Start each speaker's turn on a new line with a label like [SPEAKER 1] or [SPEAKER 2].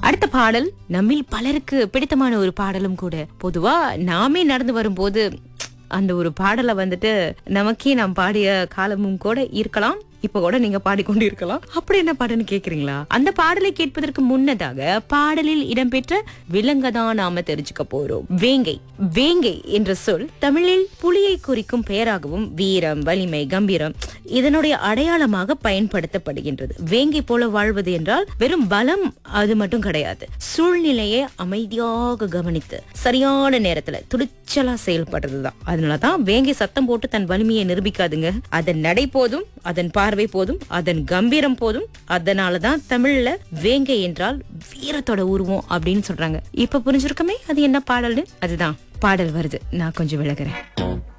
[SPEAKER 1] அடுத்த பாடல் நம்மில் பலருக்கு பிடித்தமான ஒரு பாடலும் கூட பொதுவா நாமே நடந்து வரும்போது அந்த ஒரு பாடலை வந்துட்டு நமக்கே நாம் பாடிய காலமும் கூட இருக்கலாம் இப்ப கூட நீங்க பாடிக்கொண்டு இருக்கலாம் அப்படி என்ன பாடல்னு கேக்குறீங்களா அந்த பாடலை கேட்பதற்கு முன்னதாக பாடலில் இடம்பெற்ற விலங்கதான் நாம தெரிஞ்சுக்க போறோம் வேங்கை வேங்கை என்ற சொல் தமிழில் புலியை குறிக்கும் பெயராகவும் வீரம் வலிமை கம்பீரம் இதனுடைய அடையாளமாக பயன்படுத்தப்படுகின்றது வேங்கை போல வாழ்வது என்றால் வெறும் பலம் அது மட்டும் கிடையாது சூழ்நிலையை அமைதியாக கவனித்து சரியான நேரத்துல துணிச்சலா செயல்படுறதுதான் அதனாலதான் வேங்கை சத்தம் போட்டு தன் வலிமையை நிரூபிக்காதுங்க அதன் நடை போதும் அதன் பார்வை போதும் அதன் கம்பீரம் போதும் அதனாலதான் தமிழ்ல வேங்கை என்றால் வீரத்தோட உருவம் அப்படின்னு சொல்றாங்க இப்ப புரிஞ்சிருக்கமே அது என்ன பாடல்னு அதுதான் பாடல் வருது நான் கொஞ்சம் விலகுறேன்